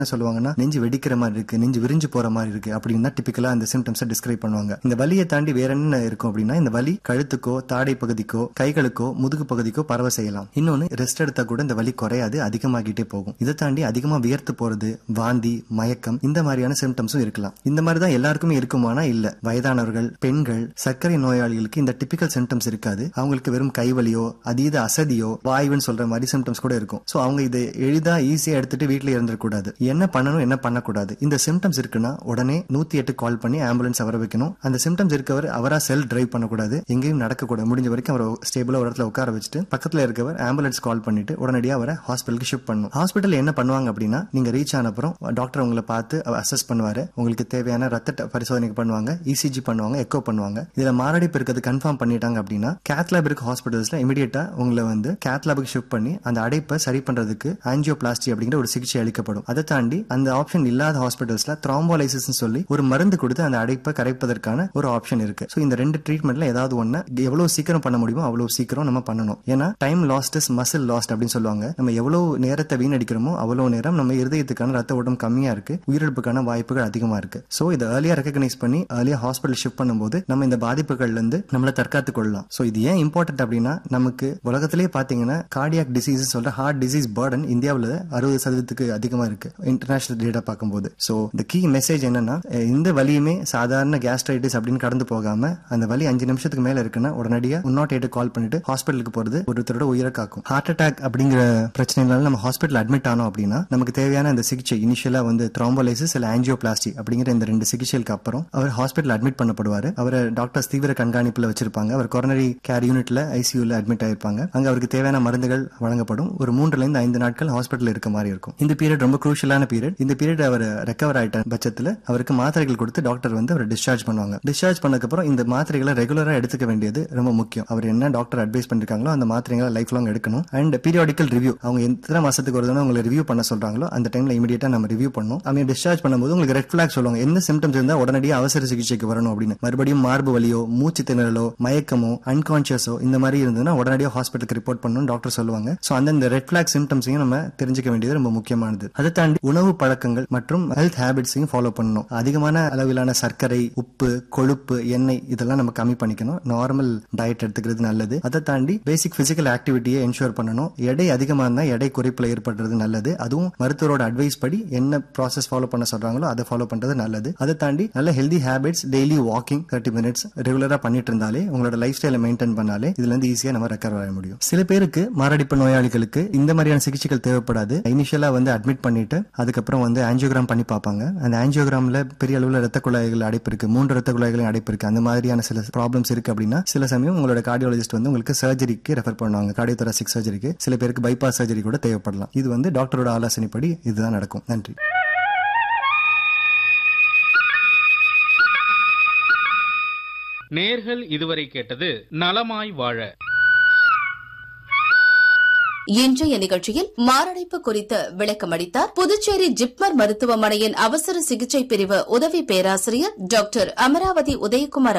என்ன சொல்லுவாங்கன்னா நெஞ்சு வெடிக்கிற மாதிரி இருக்கு நெஞ்சு விரிஞ்சு போற மாதிரி இருக்கு அப்படின்னு தான் டிபிக்கலா அந்த சிம்டம்ஸை டிஸ்கிரைப் பண்ணுவாங்க இந்த வலியை தாண்டி வேற என்ன இருக்கும் அப்படின்னா இந்த வலி கழுத்துக்கோ தாடை பகுதிக்கோ கைகளுக்கோ முதுகு பகுதிக்கோ பரவ செய்யலாம் இன்னொன்னு ரெஸ்ட் எடுத்தா கூட இந்த வலி குறையாது அதிகமாகிட்டே போகும் இதை தாண்டி அதிகமா வியர்த்து போறது வாந்தி மயக்கம் இந்த மாதிரியான சிம்டம்ஸும் இருக்கலாம் இந்த மாதிரி தான் எல்லாருக்குமே இருக்குமானா இல்ல வயதானவர்கள் பெண்கள் சர்க்கரை நோயாளிகளுக்கு இந்த டிபிக்கல் சிம்டம்ஸ் இருக்காது அவங்களுக்கு வெறும் கைவலியோ அதீத அசதியோ வாய்வுன்னு சொல்ற மாதிரி சிம்டம்ஸ் கூட இருக்கும் சோ அவங்க இதை எளிதா ஈஸியா எடுத்துட்டு வீட்டுல இருந்துடக்கூடாது என்ன பண்ணணும் என்ன பண்ணக்கூடாது இந்த சிம்டம்ஸ் இருக்குன்னா உடனே நூத்தி எட்டு கால் பண்ணி ஆம்புலன்ஸ் வர வைக்கணும் அந்த சிம்டம்ஸ் இருக்கவர் அவரா செல் டிரைவ் பண்ணக்கூடாது எங்கேயும் நடக்கக்கூடாது முடிஞ்ச வரைக்கும் அவர் ஸ்டேபிளா ஒரு இடத்துல உட்கார வச்சுட்டு பக்கத்துல இருக்கவர் ஆம்புலன்ஸ் கால் பண்ணிட்டு உடனடியாக அவரை ஹாஸ்பிட்டலுக்கு ஷிஃப்ட் பண்ணணும் ஹாஸ்பிட்டல் என்ன பண்ணுவாங்க அப்படின்னா நீங்க ரீச் ஆன அப்புறம் டாக்டர் உங்களை பார்த்து அசஸ் பண்ணுவாரு உங்களுக்கு தேவையான ரத்த ட- பரிசோதனை பண்ணுவாங்க இசிஜி பண்ணுவாங்க எக்கோ பண்ணுவாங்க இதுல மாரடைப்பு இருக்கிறது கன்ஃபார்ம் பண்ணிட்டாங்க அப்படின்னா கேத்லாப் இருக்க ஹாஸ்பிட்டல்ஸ்ல இமீடியட்டா உங்களை வந்து கேத்லாபுக்கு ஷிஃப்ட் பண்ணி அந்த அடைப்பை சரி பண்றதுக்கு ஆஞ்சியோபிளாஸ்டி அப்படிங்கிற ஒரு சிகிச்சை அளிக்கப்படும் அதை தாண்டி அந்த ஆப்ஷன் இல்லாத ஹாஸ்பிட்டல்ஸ்ல த்ராம்போலைசிஸ் சொல்லி ஒரு மருந்து கொடுத்து அந்த அடைப்பை கரைப்பதற்கான ஒரு ஆப்ஷன் இருக்கு சோ இந்த ரெண்டு ட்ரீட்மெண்ட்ல ஏதாவது ஒண்ணு எவ்வளவு சீக்கிரம் பண்ண முடியுமோ அவ்வளவு சீக்கிரம் நம்ம பண்ணணும் ஏன்னா time lost is muscle lost அப்படின்னு சொல்லுவாங்க நம்ம எவ்வளவு நேரத்தை வீணடிக்கிறோமோ அவ்வளவு நேரம் நம்ம இருதயத்துக்கான ரத்த ஓட்டம் கம்மியா இருக்கு உயிரிழப்புக்கான வாய்ப்புகள் அதிகமா இருக்கு சோ இதை ஏர்லியா ரெகனைஸ் பண்ணி ஏர்லியா ஹாஸ்பிட்டல் ஷிஃப்ட் பண்ணும்போது நம்ம இந்த பாதிப்புகள்ல இருந்து நம்மளை தற்காத்து கொள்ளலாம் சோ இது ஏன் இம்பார்ட்டன்ட் அப்படின்னா நமக்கு உலகத்திலேயே பாத்தீங்கன்னா கார்டியாக் டிசீஸ் சொல்ற ஹார்ட் டிசீஸ் பர்டன் இந்தியாவுல அறுபது சதவீதத்துக்கு அதிகமா இருக்கு இன்டர்நேஷனல் டேட்டா பார்க்கும்போது சோ இந்த கீ மெசேஜ் என்னன்னா அஹ் இந்த வலியுமே சாதாரண கேஸ்ட்ரைட்டிஸ் அப்படின்னு கடந்து போகாம அந்த வலி அஞ்சு நிமிஷத்துக்கு மேல இருக்குன்னா உடனடியா ஒன் நாட் எயிட் கால் பண்ணிட்டு ஹாஸ்பிட்டலுக்கு போறது ஒருத்தரோட உயிரை காக்கும் ஹார்ட் அட்டாக் அப்படிங்கிற பிரச்சனைனால நம்ம ஹாஸ்பிட்டல் அட்மிட் ஆனோம் அப்படின்னா நமக்கு தேவையான அந்த சிகிச்சை இனிஷியலா வந்து த்ராம்போலைசிஸ் இல்ல ஆஞ்சியோபிளாஸ்டி அப்படிங்கிற இந்த ரெண்டு சிகிச்சைகளுக்கு அப்புறம் அவர் ஹாஸ்பிட்டல் அட்மிட் பண்ணப்படுவாரு அவரை டாக்டர்ஸ் தீவிர கண்காணிப்புல வச்சிருப்பாங்க அவர் கொரோனரி கேர் யூனிட்ல ஐசியூல அட்மிட் ஆயிருப்பாங்க அங்க அவருக்கு தேவையான மருந்துகள் வழங்கப்படும் ஒரு மூன்றுல இருந்து ஐந்து நாட்கள் ஹாஸ்பிட்டல் இருக்க மாதிரி இருக்கும் இந்த பீரியட் ரொம்ப குரூஷியலான பீரியட் இந்த பீரியட் அவர் ரெக்கவர் ஆயிட்ட பட்சத்துல அவருக்கு மாத்திரைகள் கொடுத்து டாக்டர் வந்து அவர் டிஸ்சார்ஜ் பண்ணுவாங்க டிஸ்சார்ஜ் பண்ணதுக்கு அப்புறம் இந்த மாத்திரைகளை ரெகுலரா எடுத்துக்க வேண்டியது ரொம்ப முக்கியம் அவர் என்ன டாக்டர் அட்வைஸ் பண்ணிருக்காங்களோ அந்த மாத்திரைகளை லைஃப் லாங் எடுக்கணும் அண்ட் பீரியாடிக்கல் ரிவ்யூ அவங்க எத்தனை மாசத்துக்கு ஒரு தடவை உங்களை ரிவ்யூ பண்ண சொல்றாங்களோ அந்த டைம்ல இமீடியட்டா நம்ம ரிவ்யூ பண்ணணும் அவங்க டிஸ்சார்ஜ் பண்ணும்போது உங்களுக்கு ரெட் ஃபிளாக் சொல்லுவாங்க என்ன சிம்டம்ஸ் இருந்தா உடனடியாக அவசர சிகிச்சைக்கு வரணும் அப்படின்னு மறுபடியும் மார்பு வலியோ மூச்சு திணறலோ மயக்கமோ அன்கான்சியஸோ இந்த மாதிரி இருந்ததுன்னா உடனடியாக ஹாஸ்பிட்டலுக்கு ரிப்போர்ட் பண்ணணும் டாக்டர் சொல்லுவாங்க சோ அந்த ரெட் ஃபிளாக் சிம்டம்ஸையும் நம்ம தெரிஞ்சுக்க வேண்டியது ரொம்ப முக்கியமானது அதை தாண்டி உணவு பழக்கங்கள் மற்றும் ஹெல்த் ஹேபிட்ஸையும் ஃபாலோ பண்ணணும் அதிகமான அளவிலான சர்க்கரை உப்பு கொழுப்பு எண்ணெய் இதெல்லாம் நம்ம கம்மி பண்ணிக்கணும் நார்மல் டயட் எடுத்துக்கிறது நல்லது அதை தாண்டி பேசிக் பிசிக்கல் ஆக்டிவிட்டியை என்ஷூர் பண்ணணும் எடை அதிகமா இருந்தா எடை குறைப்புல ஏற்படுறது நல்லது அதுவும் மருத்துவரோட அட்வைஸ் படி என்ன ப்ராசஸ் ஃபாலோ பண்ண சொல்றாங்களோ அதை ஃபாலோ பண்றது நல்லது அதை தாண்டி நல்ல healthy habits daily walking thirty minutes ரெகுலரா பண்ணிட்டு இருந்தாலே உங்களோட லைஃப் ஸ்டைலை மெயின்டைன் பண்ணாலே இதுல இருந்து ஈஸியா நம்ம ரெக்கவர் ஆக முடியும் சில பேருக்கு மாரடைப்பு நோயாளிகளுக்கு இந்த மாதிரியான சிகிச்சைகள் தேவைப்படாது இனிஷியலா வந்து அட்மிட் பண்ணிட்டு அதுக்கப்புறம் வந்து ஆஞ்சியோகிராம் பண்ணி பார்ப்பாங்க அந்த ஆஞ்சியோகிராம்ல பெரிய அளவுல ரத்த குழாய்கள் அடைப்பு இருக்கு மூன்று ரத்த குழாய்களின் அடைப்பு இருக்கு அந்த மாதிரியான சில ப்ராப்ளம்ஸ் இருக்கு அப்படின்னா சில சமயம் உங்களோட கார்டியாலஜிஸ்ட் வந்து உங்களுக்கு சர்ஜரிக்கு ரெஃபர் பண்ணுவாங்க கார்டியோதராசிக் சர்ஜரிக்கு சில பேருக்கு பைபாஸ் சர்ஜரி கூட தேவைப்படலாம் இது வந்து டாக்டரோட ஆலோசனைப்படி இதுதான் நடக்கும் நன்றி நேர்கள் இதுவரை கேட்டது நலமாய் வாழ இன்றைய நிகழ்ச்சியில் மாரடைப்பு குறித்து விளக்கமளித்தார் புதுச்சேரி ஜிப்மர் மருத்துவமனையின் அவசர சிகிச்சை பிரிவு உதவி பேராசிரியர் டாக்டர் அமராவதி உதயகுமார்